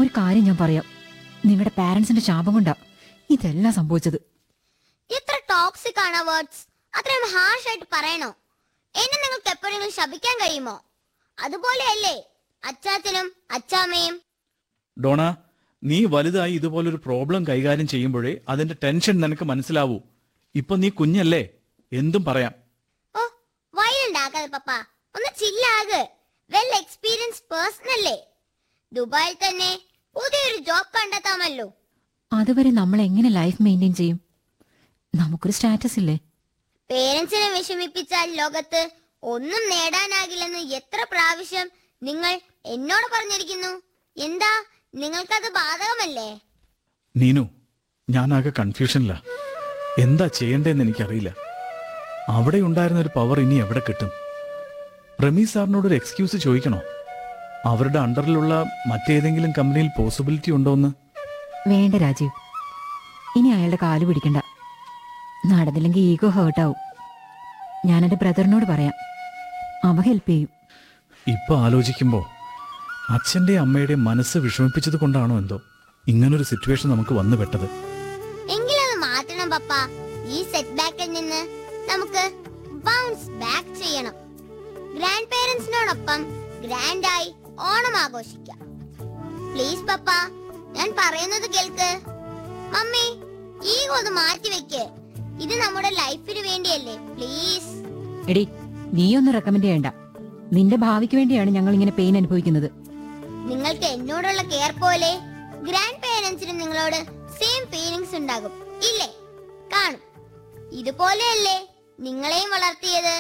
ഒരു കാര്യം ഞാൻ പറയാം നിങ്ങളുടെ പാരന്റ്സിന്റെ ശാപം കൊണ്ടാ ഇതെല്ലാം സംഭവിച്ചത് എത്ര ടോക്സിക് ആണ് വേർഡ്സ് അത്രയും ഹാർഷ് ആയിട്ട് പറയണോ എന്നെ നിങ്ങൾക്ക് എപ്പോഴെങ്കിലും ശപിക്കാൻ കഴിയുമോ അതുപോലെയല്ലേ അച്ചാച്ചനും അച്ചാമ്മയും ഡോണ നീ വലുതായി ഇതുപോലൊരു പ്രോബ്ലം കൈകാര്യം ചെയ്യുമ്പോഴേ അതിന്റെ ടെൻഷൻ നിനക്ക് മനസ്സിലാവൂ ഇപ്പൊ നീ കുഞ്ഞല്ലേ എന്തും പറയാം ഓ വൈലന്റ് ആക്കാതെ പപ്പ ഒന്ന് ചില്ലാക് വെൽ എക്സ്പീരിയൻസ് പേഴ്സൺ അല്ലേ ദുബായിൽ തന്നെ പുതിയൊരു ജോബ് കണ്ടെത്താമല്ലോ അതുവരെ നമ്മൾ എങ്ങനെ ലൈഫ് മെയിൻറ്റെയിൻ ചെയ്യും നമുക്കൊരു സ്റ്റാറ്റസ് ഇല്ലേ പേരൻസിനെ വിഷമിപ്പിച്ചാൽ ലോകത്ത് ഒന്നും നേടാനാകില്ലെന്ന് എത്ര പ്രാവശ്യം നിങ്ങൾ എന്നോട് പറഞ്ഞിരിക്കുന്നു എന്താ നിങ്ങൾക്കത് ബാധകമല്ലേ നീനു ഞാനാകെ കൺഫ്യൂഷനില്ല എന്താ ചെയ്യണ്ടേന്ന് എനിക്കറിയില്ല അവിടെ ഉണ്ടായിരുന്ന ഒരു പവർ ഇനി എവിടെ കിട്ടും റമീ സാറിനോട് ഒരു എക്സ്ക്യൂസ് ചോദിക്കണോ അവരുടെ അണ്ടറിലുള്ള മറ്റേതെങ്കിലും കമ്പനിയിൽ പോസിബിലിറ്റി ഉണ്ടോന്ന് വേണ്ട രാജീവ് ഇനി അയാളുടെ കാല് പിടിക്കണ്ട നടന്നില്ലെങ്കിൽ ഈഗോ ഹേർട്ടാവും ഞാൻ എൻ്റെ ബ്രദറിനോട് പറയാം അവ ഹെൽപ്പ് ചെയ്യും ഇപ്പൊ ആലോചിക്കുമ്പോ അച്ഛന്റെ അമ്മയുടെയും മനസ്സ് വിഷമിപ്പിച്ചത് കൊണ്ടാണോ എന്തോ ഇങ്ങനൊരു സിറ്റുവേഷൻ നമുക്ക് വന്നു പെട്ടത് എങ്കിലത് മാറ്റണം പപ്പ ഈ സെറ്റ് ബാക്കിൽ നിന്ന് നമുക്ക് ബൗൺസ് ബാക്ക് ചെയ്യണം ഗ്രാൻഡ് പേരൻസിനോടൊപ്പം ഗ്രാൻഡായി ഓണം ആഘോഷിക്കാം പ്ലീസ് പപ്പ ഞാൻ പറയുന്നത് കേൾക്ക് മമ്മി ഈ ഒന്ന് മാറ്റി വെക്ക് ഇത് നമ്മുടെ ലൈഫിന് വേണ്ടിയല്ലേ പ്ലീസ് എടി നീയൊന്നും റെക്കമെൻഡ് ചെയ്യണ്ട നിന്റെ ഭാവിക്ക് വേണ്ടിയാണ് ഞങ്ങൾ ഇങ്ങനെ പെയിൻ അനുഭവിക്കുന്നത് നിങ്ങൾക്ക് എന്നോടുള്ള കെയർ പോലെ ഗ്രാൻഡ് പേരൻസിന് നിങ്ങളോട് സെയിം ഫീലിങ്സ് ഉണ്ടാകും ഇല്ലേ കാണും ഇതുപോലെയല്ലേ നിങ്ങളെയും വളർത്തിയത്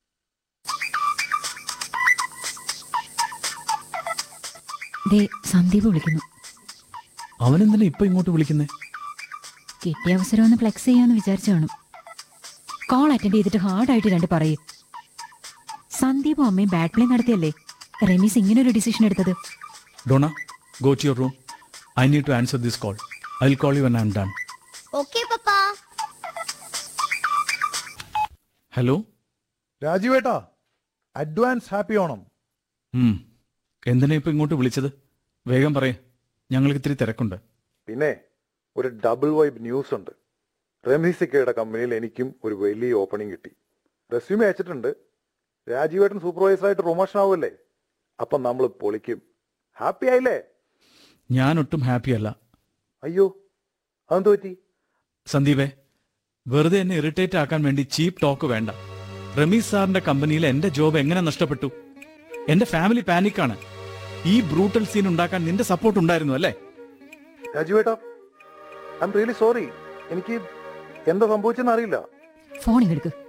ദേ സന്ദീപ് വിളിക്കുന്നു അവനെന്തിനാ ഇപ്പൊ ഇങ്ങോട്ട് വിളിക്കുന്നേ കിട്ടിയ അവസരം ഒന്ന് ഫ്ലെക്സ് ചെയ്യാന്ന് വിചാരിച്ചു കാണും കോൾ അറ്റൻഡ് ചെയ്തിട്ട് ഹാർഡായിട്ട് രണ്ട് പറയും സന്ദീപും അമ്മയും ബാഡ് പ്ലേ നടത്തിയല്ലേ റമീസ് ഇങ്ങനെ ഒരു ഡിസിഷൻ എടുത്തത് Dona go to your room I need to answer this call I will call you when I'm done okay papa hello രാജുവേട്ടാ അഡ്വാൻസ് ഹാപ്പി ഓണം ഉം. എന്തിനാ ഇപ്പൊ ഇങ്ങോട്ട് വിളിച്ചത് വേഗം പറയേ ഞങ്ങൾക്ക് ഇത്തിരി തിരക്കുണ്ട് പിന്നെ ഒരു ഡബിൾ വൈബ് ന്യൂസ് ഉണ്ട് റമീസിക്കയുടെ കമ്പനിയിൽ എനിക്കും ഒരു വലിയ ഓപ്പണിംഗ് കിട്ടി റെസ്യൂമേ അയച്ചിട്ടുണ്ട് രാജീവേട്ടൻ സൂപ്പർവൈസർ ആയിട്ട് പ്രൊമോഷൻ ആവുമല്ലേ അപ്പം നമ്മൾ പൊളിക്കും ഹാപ്പി ആയില്ലേ ഞാൻ ഒട്ടും ഹാപ്പി അല്ല അയ്യോ അതെന്ത് പറ്റി സന്ദീപേ വെറുതെ എന്നെ ഇറിറ്റേറ്റ് ആക്കാൻ വേണ്ടി ചീപ്പ് ടോക്ക് വേണ്ട റമീസ് സാറിന്റെ കമ്പനിയിൽ എന്റെ ജോബ് എങ്ങനെ നഷ്ടപ്പെട്ടു എന്റെ ഫാമിലി പാനിക്കാണ് ഈ ബ്രൂട്ടൽ സീൻ ഉണ്ടാക്കാൻ നിന്റെ സപ്പോർട്ട് ഉണ്ടായിരുന്നു അല്ലേ രാജുവേട്ടാ ഐ എം റിയലി സോറി എനിക്ക് എന്താ സംഭവിച്ചെന്ന് അറിയില്ല ഫോണിൽ എടുക്ക്